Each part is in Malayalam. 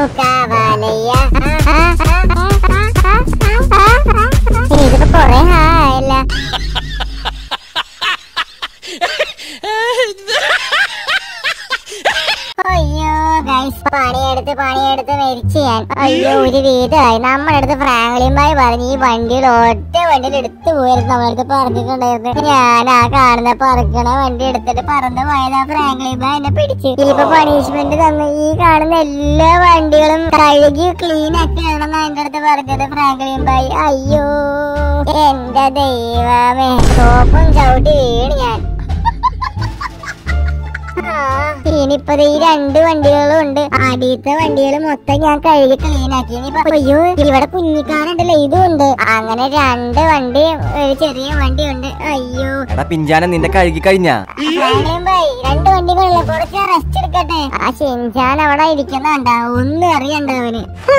കാവാലയ്യ ഇതിപ്പോ കൊറേ ആയല്ല അയ്യോ ഗൈസ് പണിയെടുത്ത് പണിയെടുത്ത് മരിച്ചു ഞാൻ അയ്യോ ഒരു വീതമായി നമ്മുടെ അടുത്ത് ഫ്രാങ്ക്ലിൻബായി പറഞ്ഞു ഈ വണ്ടിയിൽ ഒറ്റ വണ്ടിയിൽ എടുത്തു പോയിരുന്നു നമ്മുടെ അടുത്ത് പറഞ്ഞിട്ടുണ്ടായിരുന്നു ഞാൻ ആ കാണുന്ന പറക്കണ വണ്ടി എടുത്തിട്ട് പറന്ന് പോയത് ആ ഫ്രാങ്ക്ലിൻബായ് എന്നെ പിടിച്ചു ഇനിയിപ്പോ പണിഷ്മെന്റ് തന്നു ഈ കാണുന്ന എല്ലാ വണ്ടികളും കഴുകി ക്ലീൻ ആക്കി വേണമെന്ന് എന്റെ അടുത്ത് പറഞ്ഞത് ഫ്രാങ്ക്ലിൻബായി അയ്യോ എന്റെ ദൈവമേ സോപ്പും ചവിട്ടി വീണ് ഞാൻ ആ, ഇനിയിപ്പോ ദേ ഈ രണ്ട് വണ്ടികളും ഉണ്ട് ആദ്യത്തെ വണ്ടികൾ മൊത്തം ഞാൻ കഴുകി ക്ലീൻ ആക്കി ഇനിയിപ്പോ അയ്യോ ഇവിടെ കുഞ്ഞിക്കാരുണ്ടല്ലോ ഇതും ഉണ്ട് അങ്ങനെ രണ്ട് വണ്ടി ഒരു ചെറിയ വണ്ടി ഉണ്ട് അയ്യോ എടാ പിഞ്ചാന നിന്റെ കഴുകി കഴിഞ്ഞാ ഫ്രാങ്ക്ലിൻ ഭായ്, രണ്ട് വണ്ടികളുള്ള കുറച്ച് റെസ്റ്റ് എടുക്കട്ടെ ആ ഷിൻചാൻ അവിടെ ഇരിക്കുന്നുണ്ട ഒന്നും അറിയണ്ട അവന്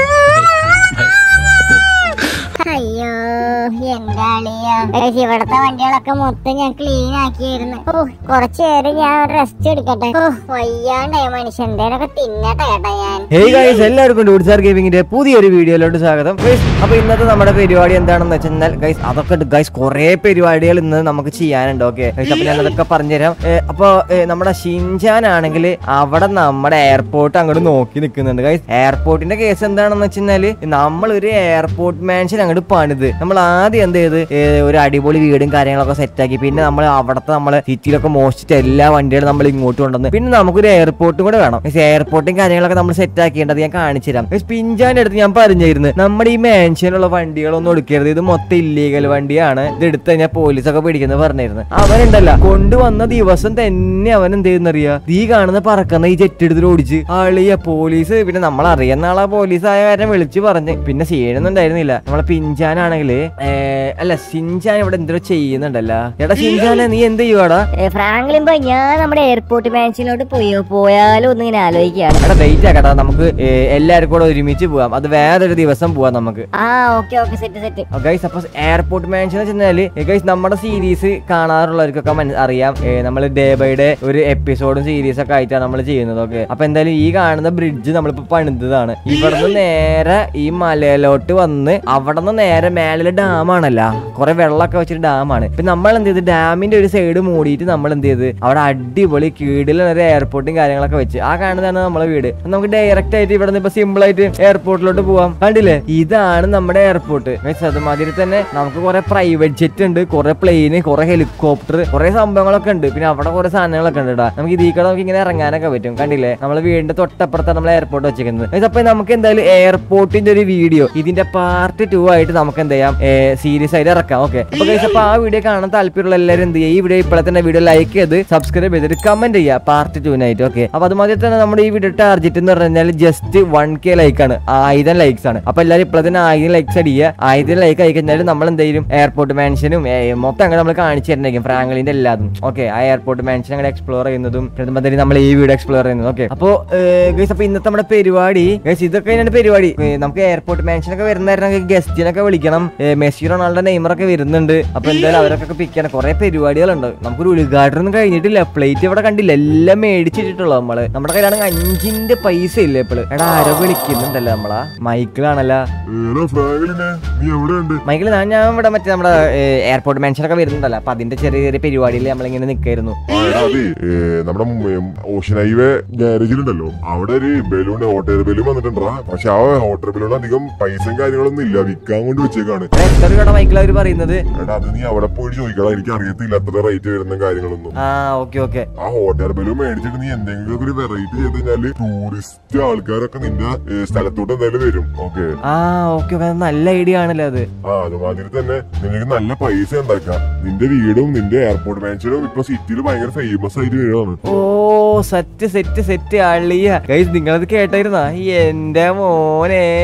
അയ്യോ എന്റെ അളിയ ഗയ്സ്, ഇവിടത്തെ വണ്ടികളൊക്കെ മൊത്തം ഞാൻ ക്ലീൻ ആക്കിയിരുന്നു ഓ കുറച്ചു നേരം ഞാൻ റെസ്റ്റ് എടുക്കട്ടെ ഓ വയ്യാണ്ടായ മനുഷ്യൻ എന്തേലൊക്കെ തിന്നട്ടെ കേട്ടോ ഞാൻ ഹേയ് ഗൈസ് എല്ലാവർക്കും ഡൂഡ്സാർ ഗെയിമിങ്ങിന്റെ പുതിയൊരു വീഡിയോയിലോട്ട് സ്വാഗതം ഗൈസ് അപ്പൊ ഇന്നത്തെ നമ്മുടെ പരിപാടി എന്താണെന്ന് വെച്ചാൽ ഗൈസ് അതൊക്കെ ഗൈസ് കുറെ പരിപാടികൾ ഇന്ന് നമുക്ക് ചെയ്യാനുണ്ട് ഓക്കെ ഗൈസ് അപ്പൊ ഞാൻ അതൊക്കെ പറഞ്ഞുതരാം ഏ, അപ്പൊ ഏ, നമ്മുടെ ഷിൻചാൻ ആണെങ്കിൽ അവിടെ നമ്മുടെ എയർപോർട്ട് അങ്ങോട്ട് നോക്കി നിൽക്കുന്നുണ്ട് ഗൈസ് എയർപോർട്ടിന്റെ കേസ് എന്താണെന്ന് വെച്ചാല് നമ്മൾ ഒരു എയർപോർട്ട് മാൻഷൻ അങ്ങോട്ട് പണിത് നമ്മൾ ആദ്യം എന്ത് ചെയ്ത് ഏ, ഒരു അടിപൊളി വീടും കാര്യങ്ങളൊക്കെ സെറ്റാക്കി പിന്നെ നമ്മൾ അവിടത്തെ നമ്മളെ സിറ്റിയിലൊക്കെ മോഷ്ടിച്ച എല്ലാ വണ്ടികളും നമ്മൾ ഇങ്ങോട്ട് കൊണ്ടുവന്ന് പിന്നെ നമുക്കൊരു എയർപോർട്ടും കൂടെ വേണം എയർപോർട്ടും കാര്യങ്ങളൊക്കെ നമ്മൾ സെറ്റ് ആക്കിയേണ്ടത് ഞാൻ കാണിച്ചു തരാം പിഞ്ചാന്റെ അടുത്ത് ഞാൻ പറഞ്ഞിരുന്നു നമ്മുടെ ഈ മാൻഷനുള്ള വണ്ടികളൊന്നും എടുക്കരുത് ഇത് മൊത്തം ഇല്ലീഗൽ വണ്ടിയാണ് ഇത് എടുത്തു കഴിഞ്ഞാൽ പോലീസൊക്കെ പിടിക്കുന്നത് പറഞ്ഞിരുന്നു അവനുണ്ടല്ല കൊണ്ടുവന്ന ദിവസം തന്നെ അവൻ എന്ത് ചെയ്യുന്നറിയാ ഈ കാണുന്ന പറക്കുന്ന ഈ ജെറ്റ് എടുത്തിട്ട് ഓടിച്ച് ആളിയ പോലീസ് പിന്നെ നമ്മൾ അറിയുന്ന ആളാ പോലീസ് ആയ കാര്യം വിളിച്ച് പറഞ്ഞ് പിന്നെ സീനൊന്നും ഉണ്ടായിരുന്നില്ല നമ്മളെ പിഞ്ചാനാണെങ്കിൽ അല്ല സിഞ്ചാൻ ഇവിടെ എന്തോ ചെയ്യുന്നുണ്ടല്ലോ എടാ സിഞ്ചാനെ നീ എന്ത് ചെയ്യുവാടാ ഫ്രാങ്ക്ലിൻ ബോയ് ഞാൻ നമ്മുടെ എയർപോർട്ട് മാൻഷനിലോട്ട് പോയോ പോയാലോ ഒന്ന് ഇങ്ങനെ ആലോചിക്കുകയാണ് എടാ വെയിറ്റ് ആക്കട്ടാ നമുക്ക് ഏ, എല്ലാവർക്കും കൂടെ ഒരുമിച്ച് പോവാം അത് വേറൊരു ദിവസം പോവാം നമുക്ക് ആ okay okay set set guys അപ്പൊ എയർപോർട്ട് മാൻഷൻ ചെന്നാല് ഗൈസ് നമ്മുടെ സീരീസ് കാണാറുള്ളവർക്കൊക്കെ മന- അറിയാം നമ്മൾ ഡേ ബൈ ഡേ ഒരു എപ്പിസോഡും സീരീസ് ഒക്കെ ആയിട്ടാണ് നമ്മൾ ചെയ്യുന്നത് ഓക്കെ അപ്പൊ എന്തായാലും ഈ കാണുന്ന ബ്രിഡ്ജ് നമ്മളിപ്പോ പണിതതാണ് ഇവിടുന്ന് നേരെ ഈ മലയിലോട്ട് വന്ന് അവിടെ നിന്ന് നേരെ മേലെ ഡാമാണല്ല കുറെ വെള്ളമൊക്കെ വെച്ചിട്ട് ഡാമാണ് ഇപ്പൊ നമ്മൾ എന്ത് ചെയ്ത് ഡാമിന്റെ ഒരു സൈഡ് മൂടിയിട്ട് നമ്മൾ എന്ത് ചെയ്ത് അവിടെ അടിപൊളി കീടിൽ ഒരു എയർപോർട്ടും കാര്യങ്ങളൊക്കെ വെച്ച് ആ കാണുന്നതാണ് നമ്മളെ വീട് അപ്പൊ നമുക്ക് ഡയറക്റ്റ് ആയിട്ട് ഇവിടെ നിന്ന് ഇപ്പൊ സിമ്പിൾ ആയിട്ട് എയർപോർട്ടിലോട്ട് പോവാം കണ്ടില്ലേ ഇതാണ് നമ്മുടെ എയർപോർട്ട് അതുമാതിരി തന്നെ നമുക്ക് കുറെ പ്രൈവറ്റ് ജെറ്റ് ഉണ്ട് കുറെ പ്ലെയിന് കുറെ ഹെലികോപ്റ്റർ കുറെ സംഭവങ്ങളൊക്കെ ഉണ്ട് പിന്നെ അവിടെ കുറെ സാധനങ്ങളൊക്കെ ഉണ്ട് ടാ. നമുക്ക് ഇതിൽ കൂടെ നമുക്ക് ഇങ്ങനെ ഇറങ്ങാനൊക്കെ പറ്റും കണ്ടില്ലേ നമ്മളെ വീടിന്റെ തൊട്ടപ്പുറത്താണ് നമ്മൾ എയർപോർട്ട് വെച്ചിരിക്കുന്നത് Guys, അപ്പൊ നമുക്ക് എന്തായാലും എയർപോർട്ടിന്റെ ഒരു വീഡിയോ ഇതിന്റെ പാർട്ട് ടു ആയിട്ട് നമുക്ക് എന്ത് ചെയ്യാം സീരീസ് ആയിട്ട് ഇറക്കാം ഓക്കെ അപ്പൊ guys, അപ്പൊ ആ വീഡിയോ കാണാൻ താല്പര്യമുള്ള എല്ലാവരും എന്ത് ചെയ്യുക ഈ വീഡിയോ ഇപ്പോഴെ തന്നെ വീഡിയോ ലൈക്ക് ചെയ്ത് സബ്സ്ക്രൈബ് ചെയ്തിട്ട് കമന്റ് ചെയ്യുക പാർട്ട് ടൂനായിട്ട് ഓക്കെ അപ്പൊ അതുമാതിരി തന്നെ നമ്മുടെ ഈ വീഡിയോ ടാർജറ്റ് എന്ന് പറഞ്ഞാൽ ജസ്റ്റ് വൺ കെ ലൈക്ക് ആണ് ആയിരം ലൈക്സ് ആണ് അപ്പൊ എല്ലാവരും ഇപ്പോഴെ തന്നെ ആയിരം ലൈക്സ് അടിക്കുക ആയിരം ലൈക്ക് ആയി കഴിഞ്ഞാൽ നമ്മൾ എന്ത് ചെയ്യും എയർപോർട്ട് മാൻഷനും മൊത്തം അങ്ങനെ നമ്മൾ കാണിച്ചു തരുന്നതായിരിക്കും ഫ്രാങ്ക്ലിന്റെ എല്ലാതും ഓക്കെ ആ എയർപോർട്ട് മാൻഷൻ അങ്ങനെ എക്സ്പ്ലോർ ചെയ്യുന്നതും അതുമാതിരി നമ്മൾ ഈ വീഡിയോ എക്സ്പ്ലോർ ചെയ്യുന്നതും ഓക്കെ അപ്പോ ഗൈസ് അപ്പൊ ഇന്നത്തെ നമ്മുടെ പരിപാടി ഗൈസ് ഇതൊക്കെ തന്നെയാണ് പരിപാടി ഏ, നമുക്ക് എയർപോർട്ട് മാൻഷനൊക്കെ വരുന്നവരെ ഗസ്റ്റിനൊക്കെ വിളിക്കണം ഏ, മെസ്സി റൊണാൾഡോ നെയ്മറൊക്കെ വരുന്നുണ്ട് അപ്പൊ എന്തായാലും അവരൊക്കെ പിക്ക് ചെയ്യണം കുറെ പരിപാടികളുണ്ട് നമുക്കൊരു ഉദ്ഘാടനം ഒന്നും കഴിഞ്ഞിട്ടില്ല പ്ലേറ്റ് ഇവിടെ കണ്ടില്ല എല്ലാം മേടിച്ചിട്ടുള്ളൂ നമ്മള് നമ്മുടെ കയ്യിലാണെങ്കിൽ അഞ്ചിന്റെ പൈസ ഇല്ല ഇപ്പോഴ് എടാ ആരോ വിളിക്കുന്നുണ്ടല്ലോ നമ്മളാ മൈക്കിളാണല്ലോ ഏടാ ഫ്രാങ്കലിനെ നീ എവിടെയുണ്ട് മൈക്കിൾ ഞാൻ ഞാൻ ഇവിടെ മറ്റേ നമ്മുടെ എയർപോർട്ട് മെൻഷനൊക്കെ വരുന്നുണ്ടല്ലോ അപ്പൊ അതിന്റെ ചെറിയ ചെറിയ പരിപാടിയിൽ നമ്മളിങ്ങനെ നിൽക്കായിരുന്നു ആ എടാ അതെ ഏ, നമ്മുടെ ഉം, ഓഷ്യൻ ഹൈവേ ഗാരേജിലുണ്ടല്ലോ അവിടെ ഒരു ബലൂൺ ഹോട്ട് എയർ ബലൂൺ വന്നിട്ടുണ്ടാ പക്ഷെ ആ ഹോട്ട് എയർ ബലൂൺ അധികം പൈസയും കാര്യങ്ങളൊന്നും ഇല്ല വിൽക്കാൻ കൊണ്ട് വെച്ചേക്കാണ് എടാ, എത്ര രൂപയുടെ മൈക്കിൾ അവർ പറയുന്നത് എടാ അത് നീ അവിടെ പോയി ചോദിക്കണം എനിക്ക് അറിയത്തില്ല അത്ര റേറ്റ് വരുന്ന കാര്യങ്ങളൊന്നും ആ ഓക്കെ ഓക്കെ ആ ഹോട്ട് എയർ ബലൂൺ മേടിച്ചിട്ട് നീ എന്തെങ്കിലും ഒരു വെറൈറ്റി ചെയ്ത് കഴിഞ്ഞാല് ടൂറിസ്റ്റ് ആൾക്കാരൊക്കെ നിന്റെ ഏ, സ്ഥലത്തോട്ട് എന്തായാലും വരും ഓക്കെ ആ ഓക്കെ ഓക്കെ നല്ല ഐഡിയ ആണല്ലോ അത് ആ അതുമാതിരി തന്നെ നിനക്ക് നല്ല പൈസ ഉണ്ടാക്കാം നിന്റെ വീടും നിന്റെ എയർപോർട്ട് മാൻഷനും ഇപ്പൊ സിറ്റിയിൽ ഭയങ്കര ഫേമസ് ആയിട്ട് വീടാണ് ഓ സെറ്റ് സെറ്റ് സെറ്റ് അള്ളിയ ഗൈസ് നിങ്ങളത് കേട്ടായിരുന്നാ എന്റെ മോനെ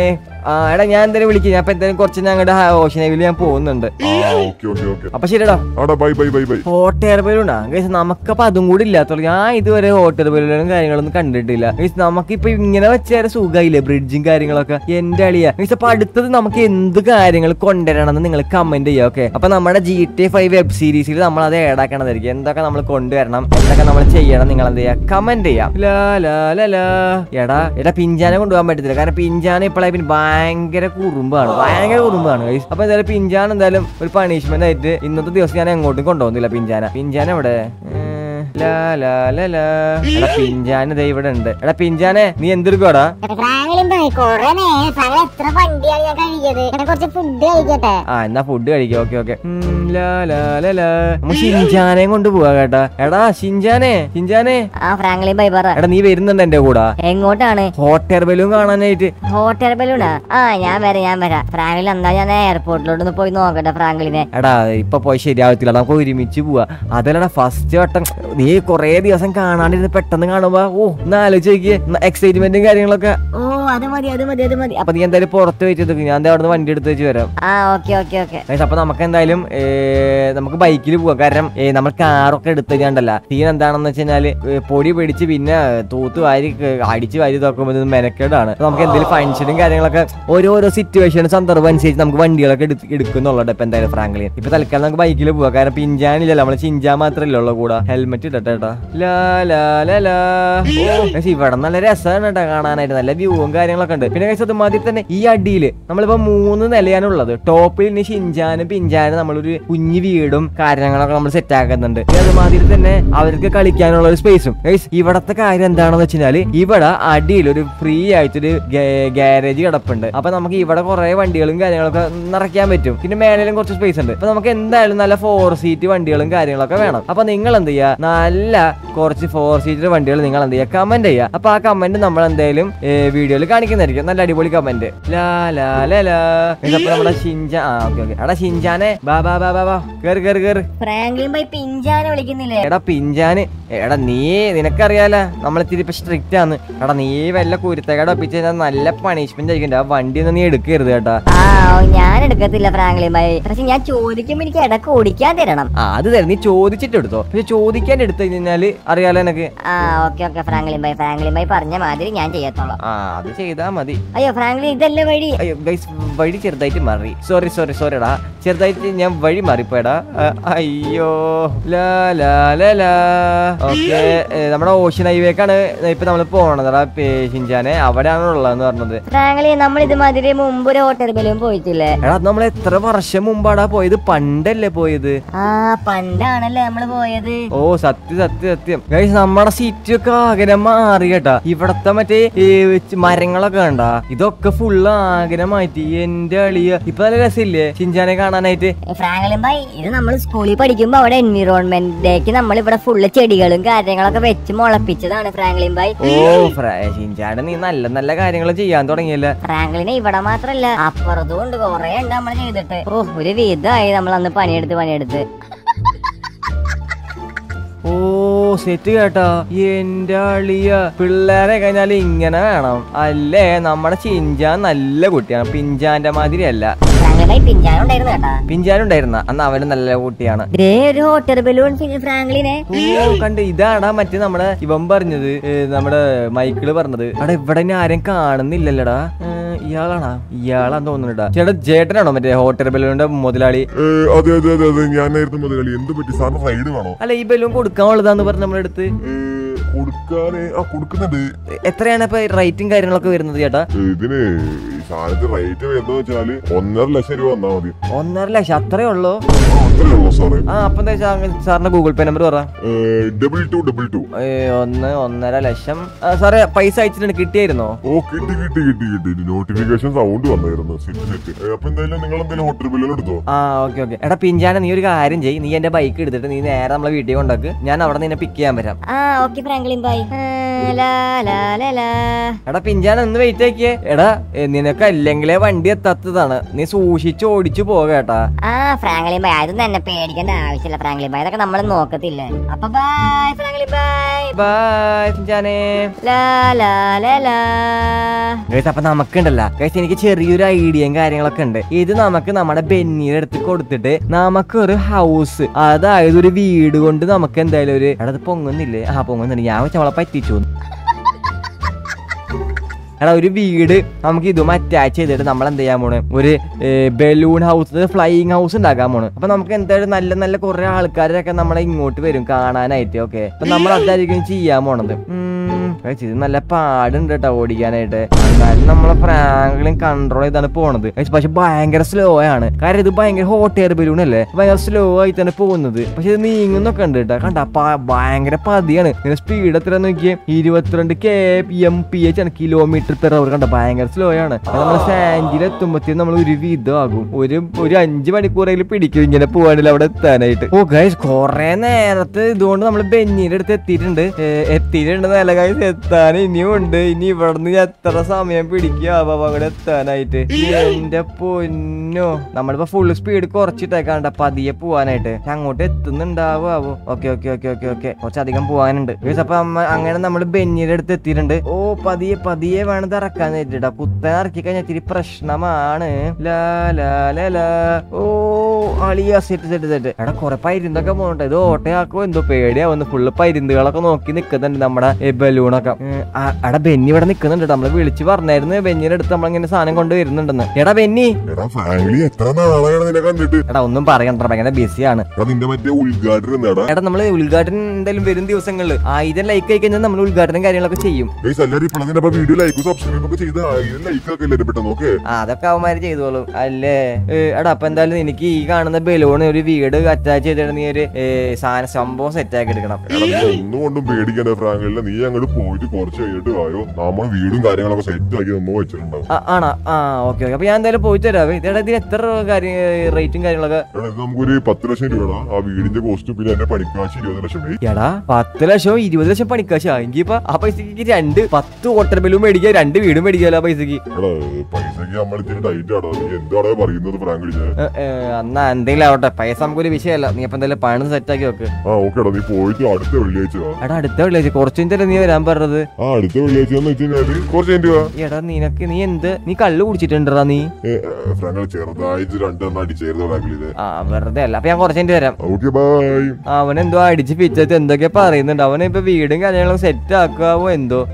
ആ എടാ ഞാൻ എന്തായാലും വിളിക്കും ഞാൻ ഇപ്പൊ എന്തായാലും കുറച്ച് ഞങ്ങളുടെ ഓഷൻ ഐവിൽ ഞാൻ പോകുന്നുണ്ട് ആ ഓക്കെ ഓക്കെ ഓക്കെ അപ്പൊ ശരിടാ ആടാ bye bye bye bye hot air ബലൂണാ ഗൈസ് നമുക്കപ്പോ അതും കൂടി ഇല്ലാത്തുള്ളൂ ഞാൻ ഇതുവരെ ഹോട്ട് എയർ ബലൂണും കാര്യങ്ങളൊന്നും കണ്ടിട്ടില്ല ഗൈസ് നമുക്കിപ്പൊ ഇങ്ങനെ വെച്ചാൽ സുഖമായില്ലേ ബ്രിഡ്ജും കാര്യങ്ങളൊക്കെ എന്റെ അളിയ ഗൈസ് അപ്പൊ അടുത്തത് നമുക്ക് എന്ത് കാര്യങ്ങൾ കൊണ്ടുവരണം എന്ന് നിങ്ങൾ കമന്റ് ചെയ്യുക ഓക്കെ അപ്പൊ നമ്മുടെ ജി ടി ഫൈവ് വെബ് സീരീസിൽ നമ്മൾ അത് ഏടാക്കണതായിരിക്കും എന്തൊക്കെ നമ്മൾ കൊണ്ടുവരണം എന്തൊക്കെ നമ്മൾ ചെയ്യണം നിങ്ങൾ എന്ത് ചെയ്യുക കമന്റ് ചെയ്യാം ലാ ലാ ലാ ലാ. എടാ എടാ പിഞ്ചാനെ കൊണ്ടുപോകാൻ പറ്റത്തില്ല കാരണം പിഞ്ചാന ഇപ്പോഴായി പിന്നെ ഭയങ്കര കുറുമ്പാണ് ഭയങ്കര കുറുമ്പാണ് guys. അപ്പൊ എന്തായാലും പിഞ്ചാൻ എന്തായാലും ഒരു പണിഷ്മെന്റ് ആയിട്ട് ഇന്നത്തെ ദിവസം ഞാൻ എങ്ങോട്ടും കൊണ്ടുപോകുന്നില്ല പിഞ്ചാന പിഞ്ചാന എവിടെ ഏ, ലാ ലാ ലാ ലാ. എടാ പിഞ്ചാന ദേ ഇവിടെ ഉണ്ട് എടാ പിഞ്ചാനെ നീ എന്തെടുക്കോടാ ഫ്രാങ്ക്ലിൻ ബൈ കൊറേ നേരം ഫ്രാങ്ക്ലിൻ എത്ര വണ്ടിയാണ് ഞാൻ കഴിക്കുന്നത് ഞാൻ കുറച്ച് ഫുഡ് കഴിക്കട്ടെ ആ എന്നാ ഫുഡ് കഴിക്കാം ഓക്കെ ഓക്കെ നമുക്ക് ഷിൻജാനെ കൊണ്ട് പോവാ കേട്ടാ എടാ ഷിൻജാനെ ഷിൻജാനെ ആ ഫ്രാങ്ക്ലിൻ ബൈ പറ എടാ നീ വരുന്നുണ്ട് എന്റെ കൂടെ എങ്ങോട്ടാണ് ഹോട്ട് എയർ ബലൂൺ കാണാനായിട്ട് ഹോട്ട് എയർ ബലൂണാ ആ ഞാൻ വരാം ഞാൻ വരാം ഫ്രാങ്ക്ലിൻ എന്നാ ഞാൻ എയർപോർട്ടിലോട്ട് ഒന്ന് പോയി നോക്കട്ടെ ഫ്രാങ്ക്ലിനെ എടാ ഇപ്പൊ പോയി ശരിയാവത്തില്ല നമുക്ക് ഒരുമിച്ച് പോവാ അതല്ലടാ ഫസ്റ്റ് വട്ടം നീ കൊറേ ദിവസം കാണാണ്ടിരുന്ന് പെട്ടെന്ന് കാണുമ്പോ ഓ ഒന്ന് ആലോചിച്ച് നോക്കിയേ എക്സൈറ്റ്മെന്റും കാര്യങ്ങളൊക്കെ ഓ അത് മതി അത് മതി അത് മതി അപ്പൊ നീ എന്തായാലും പുറത്ത് വെച്ച് നിൽക്കും ഞാൻ ദേ അവിടുന്ന് വണ്ടി എടുത്ത് വെച്ച് വരാം ആ ഓക്കെ ഓക്കെ ഓക്കെ Guys, അപ്പൊ നമുക്ക് എന്തായാലും ഏ, നമുക്ക് ബൈക്കിൽ പോവാം കാരണം ഏ, നമ്മൾ കാറൊക്കെ എടുത്ത് കഴിഞ്ഞാണ്ടല്ല സീൻ എന്താണെന്ന് വെച്ച് കഴിഞ്ഞാല് ഏ, പൊടി പിടിച്ച് പിന്നെ തൂത്ത് വാരി ക- അടിച്ച് വാരി നോക്കുമ്പോൾ ഇത് മെനക്കേടാണ് അപ്പൊ നമുക്ക് എന്തെങ്കിലും ഫംഗ്ഷനും കാര്യങ്ങളൊക്കെ ഓരോരോ സിറ്റുവേഷൻ സന്ദർഭം അനുസരിച്ച് നമുക്ക് വണ്ടികളൊക്കെ എടുത്ത് എടുക്കുന്നുള്ളത് ഇപ്പൊ എന്തായാലും ഫ്രാങ്ക്ലിൻ ഇപ്പൊ തൽക്കാലം നമുക്ക് ബൈക്കിൽ പോവാം കാരണം പിഞ്ചാനില്ലല്ലോ നമ്മള് ചിഞ്ചാൻ മാത്രമല്ലേ ഉള്ളൂ കൂടെ ഹെൽമെറ്റ് ഇടട്ടെ കേട്ടോ ലാ ലാ ലാ ലാ ഓ പക്ഷെ ഇവിടെ നല്ല രസമാണ് കേട്ടോ കാണാനായിട്ട് നല്ല വ്യൂവും കാര്യങ്ങളൊക്കെ ഉണ്ട് പിന്നെ കഴിച്ചത് മതി തന്നെ ഈ അടിയിൽ നമ്മളിപ്പോ മൂന്ന് നിലയാണുള്ളത് ടോപ്പിൽ ഇനി ഷിഞ്ചാനും പിഞ്ചാനും നമ്മളൊരു കുഞ്ഞു വീടും കാര്യങ്ങളൊക്കെ നമ്മൾ സെറ്റ് ആക്കുന്നുണ്ട് പിന്നെ അതുമാതിരി തന്നെ അവർക്ക് കളിക്കാനുള്ള ഒരു സ്പേസും ഗൈസ് ഇവിടത്തെ കാര്യം എന്താണെന്ന് വെച്ചാല് ഇവിടെ അടിയിൽ ഒരു ഫ്രീ ആയിട്ടൊരു ഗാരേജ് കിടപ്പുണ്ട് അപ്പൊ നമുക്ക് ഇവിടെ കുറെ വണ്ടികളും കാര്യങ്ങളൊക്കെ നിറയ്ക്കാൻ പറ്റും പിന്നെ മേളിലും കുറച്ച് സ്പേസ് ഉണ്ട് അപ്പൊ നമുക്ക് എന്തായാലും നല്ല ഫോർ സീറ്റ് വണ്ടികളും കാര്യങ്ങളൊക്കെ വേണം അപ്പൊ നിങ്ങൾ എന്ത് ചെയ്യുക നല്ല കുറച്ച് ഫോർ സീറ്റർ വണ്ടികൾ നിങ്ങൾ എന്ത് ചെയ്യുക കമന്റ് ചെയ്യുക അപ്പൊ ആ കമന്റ് നമ്മൾ എന്തായാലും വീഡിയോയിൽ കാണിക്കുന്നതായിരിക്കും നല്ല അടിപൊളി കമന്റ് ലാ ലാ ലാ ലാ ഇതപ്പോ നമ്മുടെ ഷിൻജ ആ ഓക്കെ ഓക്കെ എടാ ഷിൻജാനെ ബാ ബാ ബാ ബാ ബാ കേറ് കേറ് കേറ് ഫ്രാങ്ക്ലിൻ ബൈ പിഞ്ചാനെ വിളിക്കുന്നില്ലേ എടാ പിഞ്ചാന് എടാ നീ നിനക്കറിയാല നമ്മളിത്തിരി ഇപ്പൊ സ്ട്രിക്റ്റ് ആണ് എടാ നീ വല്ല കുരുത്തകട ഒപ്പിച്ച് കഴിഞ്ഞാൽ നല്ല പണിഷ്മെന്റ് ആയിരിക്കും ആ വണ്ടി ഒന്നും നീ എടുക്കരുത് കേട്ടാ ആ ഓ, ഞാൻ എടുക്കത്തില്ല ഫ്രാങ്ക്ലിൻ ബൈ പക്ഷെ ഞാൻ ചോദിക്കുമ്പോ എനിക്ക് ഇടക്ക് ഓടിക്കാൻ തരണം ആ അത് തരാം നീ ചോദിച്ചിട്ട് എടുത്തോ പക്ഷെ ചോദിക്കാൻ എടുത്തു കഴിഞ്ഞാല് അറിയാലോ എനക്ക് ആ okay okay Franklin bye Franklin bye പറഞ്ഞ മാതിരി ഞാൻ ചെയ്യത്തോളാം ആ അത് ചെയ്താ മതി അയ്യോ ഫ്രാങ്ക്ലിൻ ഇതല്ലേ വഴി അയ്യോ ഗൈസ് വഴി ചെറുതായിട്ട് മാറി സോറി സോറി സോറി എടാ ചെറുതായിട്ട് ഞാൻ വഴി മാറിപ്പോയടാ ആ, അയ്യോ ലാ ലാ ലാ ലാ ഓക്കെ നമ്മുടെ ഓഷ്യൻ ഹൈവേക്കാണ് ഇപ്പൊ നമ്മൾ പോണതടാ ഷിൻജാനെ അവിടെയാണ് ഉള്ളതെന്ന് പറഞ്ഞത് ഫ്രാങ്ക്ലിൻ നമ്മൾ ഇതുമാതിരി മുമ്പ് ഒരു ഹോട്ടൽ ബലും പോയിട്ടില്ലേ എടാ അത് നമ്മൾ എത്ര വർഷം മുമ്പാടാ പോയത് പണ്ടല്ലേ പോയത് ആ പണ്ടാണല്ലേ നമ്മള് പോയത് ഓ സത്യം സത്യം സത്യം ഗൈസ് നമ്മുടെ സീറ്റ് ഒക്കെ ആകെ മാറി കേട്ടാ ഇവിടത്തെ മറ്റേ ഈ ച് മരങ്ങളൊക്കെ കണ്ടാ ഇതൊക്കെ ഫുള്ള് ആകെ മാറ്റി എന്റെ അളിയ ഇപ്പൊ നല്ല രസമില്ലേ ചിഞ്ചാനെ കാണാനായിട്ട് ഏ, ഫ്രാങ്ക്ലിൻ ബൈ ഇത് നമ്മൾ സ്കൂളിൽ പഠിക്കുമ്പോ അവിടെ എൻവിറോൺമെന്റ് ഡേക്ക് നമ്മൾ ഇവിടെ ഫുള്ള് ചെടികളും കാര്യങ്ങളൊക്കെ വെച്ച് മുളപ്പിച്ചതാണ് ഫ്രാങ്ക്ലിൻ ബൈ ഓ ചിഞ്ചാനെ നീ നല്ല നല്ല കാര്യങ്ങൾ ചെയ്യാൻ തുടങ്ങിയല്ല ഫ്രാങ്ക്ലിനെ ഇവിടെ മാത്രല്ല അപ്പുറത്തും ഉണ്ട് കൊറേ ഉണ്ട് നമ്മൾ ചെയ്തിട്ട് ഓ ഒരു വിധമായി നമ്മൾ അന്ന് പണിയെടുത്ത് പണിയെടുത്ത് ഓ സെറ്റ് കേട്ടാ എന്റെ അളിയ പിള്ളേരെ കഴിഞ്ഞാൽ ഇങ്ങനെ വേണം അല്ലേ നമ്മുടെ ചിഞ്ചാൻ നല്ല കുട്ടിയാണ് പിഞ്ചാന്റെ മാതിരി അല്ല ഫ്രാങ്ക്ലിൻ ബൈ പിഞ്ചാനുണ്ടായിരുന്നു കേട്ടാ പിഞ്ചാനുണ്ടായിരുന്ന അന്ന് അവന് നല്ല കുട്ടിയാണ് ദേ ഒരു ഹോട്ടൽ ബലൂൺ ഫ്രാങ്ക്ലിനെ ഓ കണ്ട് ഇതാടാ മറ്റേ നമ്മുടെ ഇവൻ പറഞ്ഞത് ഏ, നമ്മുടെ മൈക്കിള് പറഞ്ഞത് അവിടെ ഇവിടെ ഇനി ആരും കാണുന്നില്ലല്ലടാ ഏ, ഇയാളാണാ ഇയാളാന്ന് തോന്നുന്നുണ്ടാ ചേട്ടാ ചേട്ടനാണോ മറ്റേ ഹോട്ടൽ ബലൂണിന്റെ മുതലാളി ഏ, അതെ അതെ അതെ അതെ ഞാനായിരുന്നു മുതലാളി എന്ത് പറ്റി സാറിന് റൈഡ് വേണോ അല്ല ഈ ബലൂൺ കൊടുക്കാനുള്ളതാന്ന് പറഞ്ഞ നമ്മുടെ അടുത്ത് ഏ, കൊടുക്കാന് ആ കൊടുക്കുന്നുണ്ട് എത്രയാണ് ഇപ്പൊ റേറ്റും കാര്യങ്ങളൊക്കെ വരുന്നത് ചേട്ടാ ഇതിന് ഈ സാധനത്തിന് റേറ്റ് വരുന്നത് വെച്ചാല് ഒന്നര ലക്ഷം രൂപ വന്നാ മതി ഒന്നര ലക്ഷം അത്രേ ഉള്ളൂ ആ, അത്രേ ഉള്ളൂ സാറേ ആ അപ്പൊ എന്താ വെച്ചാ സാറിന്റെ ഗൂഗിൾ പേ നമ്പർ പറ ഡബിൾ ടു ഡബിൾ ടു ഏ, ഒന്ന് ഒന്നര ലക്ഷം ആ, സാറേ പൈസ അയച്ചിട്ടുണ്ട് കിട്ടിയായിരുന്നോ ഓ കിട്ടി കിട്ടി കിട്ടി കിട്ടി നോട്ടിഫിക്കേഷൻ സൗണ്ട് വന്നായിരുന്നു സെറ്റ് സെറ്റ് ഏ, അപ്പൊ എന്തായാലും നിങ്ങൾ എന്തെങ്കിലും ഹോട്ടൽ ബില്ലും എടുത്തോ ആ ഓക്കെ ഓക്കെ എടാ പിഞ്ചാന നീ ഒരു കാര്യം ചെയ്യ് നീ എന്റെ ബൈക്ക് എടുത്തിട്ട് നീ നേരെ നമ്മളെ വീട്ടിൽ കൊണ്ടാക്ക് ഞാൻ അവിടെ നിന്നെ പിക്ക് ചെയ്യാൻ വരാം ആ ഓക്കെ ഫ്രാങ്ക്ലിൻ ബൈ ലാ ലാ ലാ ലാ. എടാ പിഞ്ചാൻ ഒന്ന് വെയിറ്റ് ആക്കിയേ എടാ ഏ, നിനക്ക് അല്ലെങ്കിലേ വണ്ടി എത്താത്തതാണ് നീ സൂക്ഷിച്ച് ഓടിച്ചു പോകേട്ടാ ആ ഫ്രാങ്ക്ലിൻ ബായ് അതൊന്നും എന്നെ പേടിക്കേണ്ട ആവശ്യമില്ല ഫ്രാങ്ക്ലിൻ ബായ് ഇതൊക്കെ നമ്മൾ നോക്കത്തില്ല അപ്പൊ ബൈ ഫ്രാങ്ക്ലിൻ ബായ് ബൈ പിഞ്ചാനേ ലാ ലാ ലാ ലാ ഗൈസ് അപ്പൊ നമുക്കുണ്ടല്ല ഗൈസ് എനിക്ക് ചെറിയൊരു ഐഡിയയും കാര്യങ്ങളൊക്കെ ഉണ്ട് ഇത് നമുക്ക് നമ്മുടെ ബെന്നിയുടെ അടുത്ത് കൊടുത്തിട്ട് നമുക്ക് ഒരു ഹൗസ് അതായത് ഒരു വീട് കൊണ്ട് നമുക്ക് എന്തായാലും ഒരു എടാ ഇത് പൊങ്ങുന്നില്ലേ ആ പൊങ്ങുന്നുണ്ട് ഞാൻ വെച്ച് നമ്മളെ പറ്റിച്ചു എടാ ഒരു വീട് നമുക്ക് ഇതും അറ്റാച്ച് ചെയ്തിട്ട് നമ്മൾ എന്ത് ചെയ്യാൻ പോണ് ഒരു ബലൂൺ ഹൗസ് ഫ്ലൈയിങ് ഹൗസ് ഉണ്ടാക്കാൻ പോണ് അപ്പൊ നമുക്ക് എന്തായാലും നല്ല നല്ല കുറെ ആൾക്കാരൊക്കെ നമ്മളെ ഇങ്ങോട്ട് വരും കാണാനായിട്ട് ഓക്കെ അപ്പൊ നമ്മൾ അതായിരിക്കും ചെയ്യാൻ പോണത് ഉം, guys, ഇത് നല്ല പാടുണ്ട് കേട്ടോ ഓടിക്കാനായിട്ട് എന്നാലും നമ്മളെ ഫ്രാങ്ക്ലിൻ കൺട്രോൾ ചെയ്താണ് പോണത് Guys, പക്ഷെ ഭയങ്കര സ്ലോ ആണ് കാരണം ഇത് ഭയങ്കര ഹോട്ട് എയർ ബലൂൺ അല്ലേ ഭയങ്കര സ്ലോ ആയിട്ടാണ് പോകുന്നത് പക്ഷെ ഇത് നീങ്ങുന്നൊക്കെ ഉണ്ട് കേട്ടോ കണ്ട ഭയങ്കര പതിയാണ് ഇതിന്റെ സ്പീഡ് എത്ര നോക്കിയേ ഇരുപത്തിരണ്ട് കെ എം പി എച്ച് ആണ് കിലോമീറ്റർ പെർ അവർ കണ്ട ഭയങ്കര സ്ലോ ആണ് നമ്മൾ സാൻജിൽ എത്തുമ്പോഴത്തേക്കും നമ്മൾ ഒരു വിധമാകും ഒരു ഒരു അഞ്ച് മണിക്കൂറെങ്കിലും പിടിക്കും ഇങ്ങനെ പോവാണെങ്കിൽ അവിടെ എത്താനായിട്ട് ഓ ഗൈസ് കൊറേ നേരത്തെ ഇതുകൊണ്ട് നമ്മൾ ബെന്നിയുടെ അടുത്ത് എത്തിയിട്ടുണ്ട് ഏ, എത്തിയിട്ടുണ്ട് നല്ല ഗൈസ് എത്താൻ ഇനിയും ഉണ്ട് ഇനി ഇവിടുന്ന് എത്ര സമയം പിടിക്കുക അവിടെ എത്താനായിട്ട് എന്റെ പൊന്നോ നമ്മളിപ്പോ ഫുൾ സ്പീഡ് കുറച്ചിട്ടേക്കാണ്ട പതിയെ പോവാനായിട്ട് പക്ഷെ അങ്ങോട്ട് എത്തുന്നുണ്ടാവോ okay okay okay okay okay കുറച്ചധികം പോവാനുണ്ട് ഗൈസ് അപ്പൊ അമ്മ അങ്ങനെ നമ്മൾ ബെന്നിയുടെ അടുത്ത് എത്തിയിട്ടുണ്ട് ഓ പതിയെ പതിയെ വേണം ഇത് ഇറക്കാൻ നേരിട്ടാ കുത്തനെ ഇറക്കി കഴിഞ്ഞാൽ ഇത്തിരി പ്രശ്നമാണ് ലാ ലാ ലാ ലാ ഓ അളിയ സെറ്റ് സെറ്റ് സെറ്റ് എടാ കുറെ പരുന്തൊക്കെ പോകുന്നുണ്ട് ഇത് ഓട്ടയാക്കോ എന്തോ പേടിയാവുന്നു ഫുള്ള് പരുന്തുകളൊക്കെ നോക്കി നിക്കുന്നുണ്ട് നമ്മുടെ ഈ ബലൂണൊക്കെ ഉം, ആ, എടാ ബെന്നി ഇവിടെ നിക്കുന്നുണ്ട് ട്ടോ. നമ്മള് വിളിച്ച് പറഞ്ഞായിരുന്നു ബെന്നിയുടെ അടുത്ത് നമ്മളിങ്ങനെ സാധനം കൊണ്ട് വരുന്നുണ്ടെന്ന് എടാ ബെന്നി എടാ ഫാമിലി എത്ര നാളാണ് നിന്നെ കണ്ടിട്ട് എടാ ഒന്നും പറയണ്ട ഭയങ്കര ബിസിയാണ് എടാ നിന്റെ മറ്റേ ഉദ്ഘാടനം എന്താടാ എടാ നമ്മള് ഉദ്ഘാടനം എന്തായാലും വരും ദിവസങ്ങളിൽ ആയിരം ലൈക്ക് ആയി കഴിഞ്ഞാൽ നമ്മൾ ഉദ്ഘാടനം കാര്യങ്ങളൊക്കെ ചെയ്യും ഗൈസ് എല്ലാരും ഇപ്പോൾ അതിന്റെ വീഡിയോ ലൈക്കും സബ്സ്ക്രൈബ് ഒക്കെ ചെയ്ത് ആയിരം ലൈക്ക് ഒക്കെ എല്ലാവരും പെട്ടെന്ന് നോക്കേ ആ, അതൊക്കെ അവന്മാര് ചെയ്തോളും അല്ലേ ഏ, എടാ അപ്പൊ എന്തായാലും എനിക്ക് ഈ കാണുന്ന ബലൂൺ ഒരു വീട് അറ്റാച്ച് ചെയ്തിട്ട് നീ ഒരു ഏ, സാധന സംഭവം സെറ്റ് ആക്കി എടുക്കണം എടാ നീ ഒന്നും കൊണ്ടും പേടിക്കണ്ട ഫ്രാങ്കല്ല നീ അങ്ങോട്ട് പോയിട്ട് കുറച്ച് കഴിഞ്ഞിട്ട് ആയോ നമ്മൾ വീടും കാര്യങ്ങളൊക്കെ സെറ്റ് ആക്കി നമ്മൾ വെച്ചിട്ടുണ്ടാവും ആ, ആണോ ആ ഓക്കെ ഓക്കെ അപ്പൊ ഞാൻ എന്തായാലും പോയിട്ട് തരാവേ ഇതെടാ ഇതിന് എത്ര കാര്യം റേറ്റും കാര്യങ്ങളൊക്കെ എടാ ഇത് നമുക്കൊരു പത്ത് ലക്ഷം രൂപ ആ വീടിന്റെ കോസ്റ്റും പിന്നെ എന്റെ പണിക്കാശ് ഇരുപത് ലക്ഷം വരും. എടാ പത്ത് ലക്ഷം ഇരുപത് ലക്ഷം പണിക്കാശ് എങ്കിൽ ഇപ്പൊ ആ പൈസക്ക് രണ്ട് പത്ത് ഓട്ടർ ബലൂൺ മേടിക്കുക രണ്ട് വീടും മേടിക്കാലോ ആ പൈസക്ക് എടാ പൈസക്ക് നമ്മൾ ഇത്തിരി ടൈറ്റ് ആടോ നീ എന്താണോ പറയുന്നത് ഫ്രാങ്ക് ഞാൻ ഏ, ഏ, എന്നാ എന്തെങ്കിലും ആവട്ടെ പൈസ നമുക്കൊരു വിഷയമല്ല നീ അപ്പൊ എന്തായാലും പണം സെറ്റ് ആക്കി വെക്ക് ആ ഓക്കെ എടാ നീ പോയിട്ട് അടുത്ത വെള്ളിയാഴ്ച വാ എടാ അടുത്ത വെള്ളിയാഴ്ച കുറച്ചു കഴിഞ്ഞാൽ നീ വരാൻ പറഞ്ഞത് ആ അടുത്ത വെള്ളിയാഴ്ച എന്ന് വെച്ച് കഴിഞ്ഞാല് കുറച്ച് കഴിഞ്ഞിട്ട് വാ എടാ നിനക്ക് നീ എന്ത് നീ കള്ളു കുടിച്ചിട്ടുണ്ടടാ നീ ഫ്രാങ്ക് ചെറുതായിട്ട് രണ്ടെണ്ണം അടിച്ചേരുന്ന ഫ്രാങ്കിൽ ഇത് ആ വെറുതെ അല്ല അപ്പൊ ഞാൻ കുറച്ചു കഴിഞ്ഞിട്ട് വരാം ഓക്കെ ബൈ അവൻ എന്തോ അടിച്ച് പിച്ചത്ത് എന്തൊക്കെ പറയുന്നുണ്ട് അവൻ ഇപ്പൊ വീടും കാര്യങ്ങളും സെറ്റ് ആക്കാവോ എന്തോ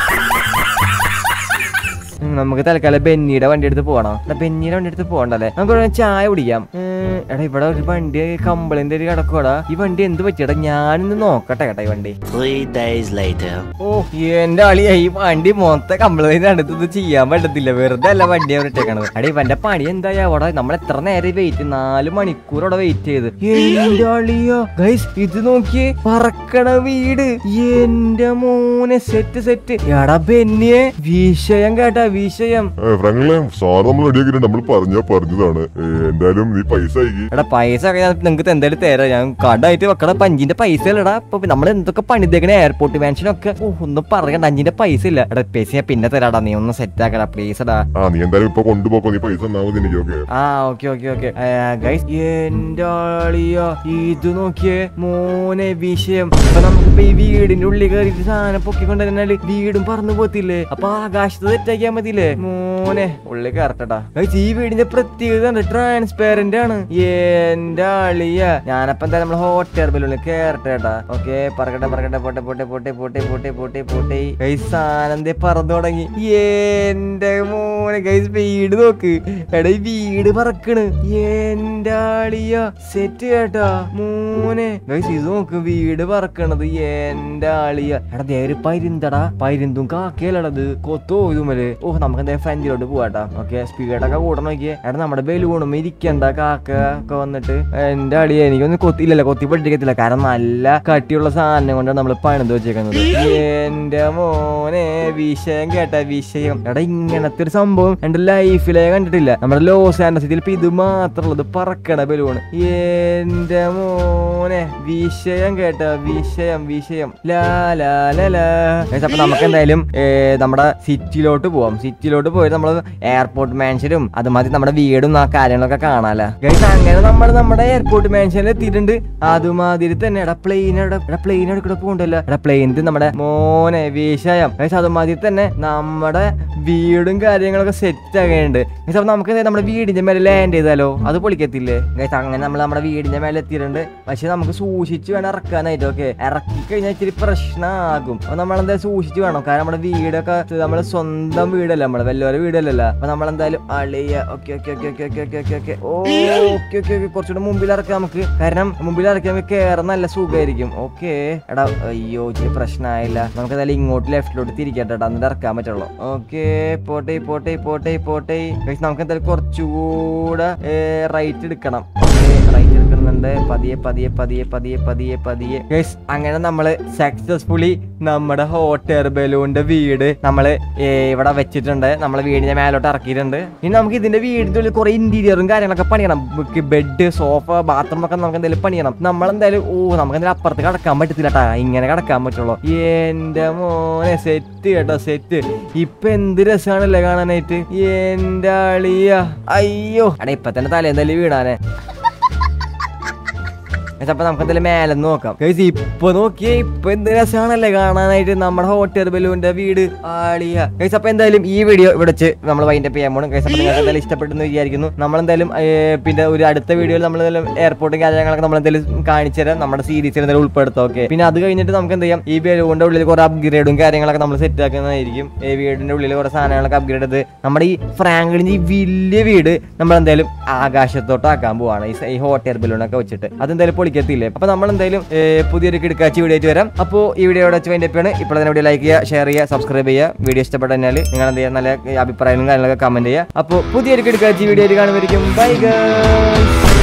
ഉം, നമുക്ക് തൽക്കാലം ബെന്നിയുടെ വണ്ടി എടുത്ത് പോകണം എടാ ബെന്നിയുടെ വണ്ടി എടുത്ത് പോകണ്ടല്ലേ നമുക്ക് ഇവിടെ ചായ കുടിക്കാം ഉം, എടാ ഇവിടെ ഒരു വണ്ടി കമ്പിളിന്റെ ഒരു കിടക്കുവാടാ ഈ വണ്ടി എന്ത് പറ്റിയടാ ഞാനിന്ന് നോക്കട്ടെ കേട്ടാ ഈ വണ്ടി Three days later. ഓ എന്റെ അളിയ ഈ വണ്ടി മൊത്തം കംപ്ലൈന്റ് അടുത്തൊന്നും ചെയ്യാൻ പറ്റത്തില്ല വെറുതെ അല്ല വണ്ടി അവിടെ ഇട്ടേക്കണത് അടി ഇവന്റെ പണി എന്തായി അവിടെ നമ്മൾ എത്ര നേരം വെയിറ്റ് നാല് മണിക്കൂർ അവിടെ വെയിറ്റ് ചെയ്ത് എന്റെ അളിയ ഗൈസ് ഇത് നോക്കിയേ പറക്കണ വീട് എന്റെ മോനെ സെറ്റ് സെറ്റ് എടാ ബെന്നിയെ വിഷയം കേട്ടാ വിഷയം ഫ്രാങ്കിലെ സാർ നമ്മൾ റെഡിയാക്കിയിട്ട് നമ്മൾ പറഞ്ഞാ പറഞ്ഞതാണ് ഏ, എന്തായാലും നീ പൈസ അയക്കി എടാ പൈസ ഒക്കെ ഞാൻ നിങ്ങൾക്ക് എന്തായാലും തരാം ഞാൻ കടായിട്ട് വെക്കണ പഞ്ചിന്റെ പൈസ അല്ലടാ ഇപ്പൊ നമ്മൾ എന്തൊക്കെ പണിതേക്കണ എയർപോർട്ട് മാൻഷനൊക്കെ ഓ ഒന്നും പറയണ്ട അഞ്ചിന്റെ പൈസ ഇല്ല എടാ പൈസ ഞാൻ പിന്നെ തരാടാ നീ ഒന്ന് സെറ്റ് ആക്കടാ പ്ലീസ് എടാ ആ നീ എന്തായാലും ഇപ്പൊ കൊണ്ടുപോക്കോ നീ പൈസ ഉണ്ടാവും എനിക്ക് ഓക്കെ ആ ഓക്കെ ഓക്കെ ഓക്കെ ഗൈസ് എന്റെ ആളിയ ഇത് നോക്കിയേ മോനെ വിഷയം അപ്പൊ നമുക്കിപ്പോ ഈ വീടിന്റെ ഉള്ളിൽ കയറിയിട്ട് സാധനം പൊക്കിക്കൊണ്ടിരുന്നാല് വീടും പറന്നു പോത്തില്ലേ അപ്പൊ ആകാശത്ത് തെറ്റാക്കിയാ മതിയില്ലേ മോനെ ഉള്ളിൽ കയറട്ടടാ ഗൈസ് ഈ വീടിന്റെ പ്രത്യേകത ട്രാൻസ്പെറന്റ് ആണ് എന്റെ ആളിയ ഞാനപ്പോ എന്തായാലും നമ്മൾ ഹോട്ടൽ ബലൂണിൽ കയറട്ടെ കേട്ടാ ഓക്കെ പറക്കട്ടെ പറക്കട്ടെ പോട്ടെ പോട്ടെ പോട്ടെ പോട്ടെ പോട്ടെ പോട്ടെ പോട്ടെ ഗൈസ് സാധനം ദേ പറന്നു തുടങ്ങി എന്റെ മോനെ ഗൈസ് വീട് നോക്ക് എടാ ഈ വീട് പറക്കണ് എന്റെ ആളിയ സെറ്റ് കേട്ടാ മോനെ ഗൈസ് ഇത് നോക്ക് വീട് പറക്കണത് എന്റെ ആളിയ എടാ ദേ ഒരു പരുന്തടാ പരുന്തും കാക്കയിലടത് കൊത്തോ ഇതുമല് ഓ നമുക്ക് എന്തായാലും ഫ്രണ്ടിലോട്ട് പോവാട്ടാ ഓക്കെ സ്പീഡൊക്കെ കൂടെ നോക്കിയേ എടാ നമ്മുടെ ബലൂണും ഇരിക്കണ്ട കാക്ക കാക്ക ഒക്കെ വന്നിട്ട് എന്റെ അടി എനിക്കൊന്നും കൊത്തിയില്ലല്ലോ കൊത്തി പഠിക്കത്തില്ല കാരണം നല്ല കട്ടിയുള്ള സാധനം കൊണ്ടാണ് നമ്മൾ പണിത് വെച്ചേക്കുന്നത് എന്റെ മോനെ വിഷയം കേട്ട വിഷയം എടാ ഇങ്ങനത്തെ ഒരു സംഭവം എന്റെ ലൈഫിലേ കണ്ടിട്ടില്ല നമ്മുടെ ലോസ് ആൻഡസിറ്റിയിൽ ഇപ്പൊ ഇത് മാത്രമുള്ളത് പറക്കണ ബലൂണ് എന്റെ മോനെ വിഷയം കേട്ട വിഷയം വിഷയം ലാ ലാ ലാ ലാ Guys, അപ്പൊ നമുക്ക് എന്തായാലും ഏ, നമ്മുടെ സിറ്റിയിലോട്ട് പോവാം സിറ്റിയിലോട്ട് പോയിട്ട് നമ്മൾ എയർപോർട്ട് മാൻഷനും അതുമാതിരി നമ്മുടെ വീടും ആ കാര്യങ്ങളൊക്കെ കാണാലോ ഗൈസ് അങ്ങനെ നമ്മൾ നമ്മുടെ എയർപോർട്ട് മാൻഷനിൽ എത്തിയിട്ടുണ്ട് അതുമാതിരി തന്നെ എടാ പ്ലെയിൻ എടാ പ്ലെയിൻ എടുക്കൂടെ പോകണ്ടല്ലോ എടാ പ്ലെയിനിൽ നമ്മുടെ മോനെ വിഷയം ഗൈസ് അതുമാതിരി തന്നെ നമ്മുടെ വീടും കാര്യങ്ങളൊക്കെ സെറ്റ് ആകുന്നുണ്ട് ഗൈസ് അപ്പൊ നമുക്ക് എന്തായാലും നമ്മുടെ വീടിന്റെ മേലെ ലാൻഡ് ചെയ്താലോ അത് പൊളിക്കത്തില്ലേ ഗൈസ് അങ്ങനെ നമ്മൾ നമ്മുടെ വീടിന്റെ മേലെ എത്തിയിട്ടുണ്ട് പക്ഷെ നമുക്ക് സൂക്ഷിച്ച് വേണം ഇറക്കാനായിട്ട് ഓക്കെ ഇറക്കി കഴിഞ്ഞാൽ ഇച്ചിരി പ്രശ്നമാകും അപ്പൊ നമ്മളെന്തായാലും സൂക്ഷിച്ച് വേണം കാരണം നമ്മുടെ വീടൊക്കെ നമ്മുടെ സ്വന്തം വീടല്ല നമ്മളെ വല്ലവരെ വീടല്ലല്ലോ അപ്പൊ നമ്മളെന്തായാലും അളിയ okay okay okay okay okay okay okay okay ഓ ഓക്കെ ഓക്കെ ഓക്കെ കുറച്ചുകൂടെ മുമ്പിൽ ഇറക്കാം നമുക്ക് കാരണം മുമ്പിൽ ഇറക്കി നമുക്ക് കയറാൻ നല്ല സുഖമായിരിക്കും ഓക്കെ എടാ അയ്യോ ഇച്ചിരി പ്രശ്നമായില്ല നമുക്ക് എന്തായാലും ഇങ്ങോട്ട് ലെഫ്റ്റിലോട്ട് തിരിക്കട്ടെ കേട്ടോ എന്നിട്ട് ഇറക്കാൻ പറ്റുള്ളൂ ഓക്കെ പോട്ടെ പോട്ടെ പോട്ടെ പോട്ടെ Guys, നമുക്ക് എന്തായാലും കുറച്ചുകൂടെ റൈറ്റ് എടുക്കണം റൈറ്റ് എടുക്കുന്നുണ്ട് പതിയെ പതിയെ പതിയെ പതിയെ പതിയെ പതിയെ Guys, അങ്ങനെ നമ്മള് സക്സസ്ഫുള്ളി നമ്മുടെ ഹോട്ട് എയർ ബലൂണിന്റെ വീട് നമ്മള് ഏ, ഇവിടെ വെച്ചിട്ടുണ്ട് നമ്മളെ വീടിന്റെ മേലോട്ട് ഇറക്കിയിട്ടുണ്ട് ഇനി നമുക്ക് ഇതിന്റെ വീടിന്റെ ഉള്ളിൽ കുറെ ഇന്റീരിയറും കാര്യങ്ങളൊക്കെ പണിയണം ബെഡ് സോഫ ബാത്റൂം ഒക്കെ നമുക്ക് എന്തെങ്കിലും പണിയണം നമ്മളെന്തായാലും ഓ നമുക്ക് എന്തായാലും അപ്പുറത്ത് കടക്കാൻ പറ്റത്തില്ല ട്ടാ ഇങ്ങനെ കടക്കാൻ പറ്റുള്ളൂ എന്റെ മോനെ സെറ്റ് കേട്ടോ സെറ്റ് ഇപ്പൊ എന്ത് രസമാണല്ലേ കാണാനായിട്ട് എന്റെ അളിയ അയ്യോ എടാ ഇപ്പൊ തന്നെ തലേന്തല്ലേ വീടാനെ Guys, അപ്പൊ നമുക്ക് എന്തായാലും മേലെ നോക്കാം Guys, ഇപ്പൊ നോക്കിയേ ഇപ്പൊ എന്ത് രസമാണല്ലേ കാണാനായിട്ട് നമ്മുടെ ഹോട്ടൽ ബലൂന്റെ വീട് ആളിയ ഗൈസ് അപ്പൊ എന്തായാലും ഈ വീഡിയോ ഇവിടെ വെച്ച് നമ്മൾ വൈൻഡ് അപ്പ് ചെയ്യാൻ പോകണം ഗൈസ് അപ്പൊ നിങ്ങൾക്ക് എന്തായാലും ഇഷ്ടപ്പെട്ടെന്ന് വിചാരിക്കുന്നു നമ്മളെന്തായാലും ഏർ, പിന്നെ ഒരു അടുത്ത വീഡിയോയിൽ നമ്മൾ എയർപോർട്ടും കാര്യങ്ങളൊക്കെ നമ്മൾ എന്തായാലും കാണിച്ചു തരാം നമ്മുടെ സീരീസിൽ എന്തായാലും ഉൾപ്പെടുത്താം ഓക്കെ പിന്നെ അത് കഴിഞ്ഞിട്ട് നമുക്ക് എന്ത് ചെയ്യാം ഈ ബലൂണിന്റെ ഉള്ളിൽ കുറെ അപ്ഗ്രേഡും കാര്യങ്ങളൊക്കെ നമ്മൾ സെറ്റ് ആക്കുന്നതായിരിക്കും ഈ വീടിന്റെ ഉള്ളിൽ കുറെ സാധനങ്ങളൊക്കെ അപ്ഗ്രേഡ് ചെയ്ത് നമ്മുടെ ഈ ഫ്രാങ്ക്ലിന്റെ ഈ വലിയ വീട് നമ്മൾ എന്തായാലും ആകാശത്തോട്ട് ആക്കാൻ പോവാണ് ഈ സ- ഈ ഹോട്ട് എയർ ബലൂണൊക്കെ വെച്ചിട്ട് അതെന്തായാലും പൊളിക്കത്തില്ലേ അപ്പൊ നമ്മൾ എന്തായാലും ഏർ, പുതിയൊരു കിടക്കാച്ചി വീഡിയോ ആയിട്ട് വരാം അപ്പോൾ ഈ വീഡിയോ ഇവിടെ വെച്ച് വേണ്ടി ഇപ്പോൾ തന്നെ വീഡിയോ ലൈക്ക് ചെയ്യുക ഷെയർ ചെയ്യുക സബ്സ്ക്രൈബ് ചെയ്യുക വീഡിയോ ഇഷ്ടപ്പെട്ട കഴിഞ്ഞാൽ നിങ്ങൾ എന്ത് ചെയ്യുക നല്ല അഭിപ്രായങ്ങളും കാര്യങ്ങളൊക്കെ കമന്റ് ചെയ്യുക അപ്പോൾ പുതിയൊരു കിടക്കാച്ചി വീഡിയോ ആയിട്ട് കാണുമായിരിക്കും ബൈ ഗൈസ്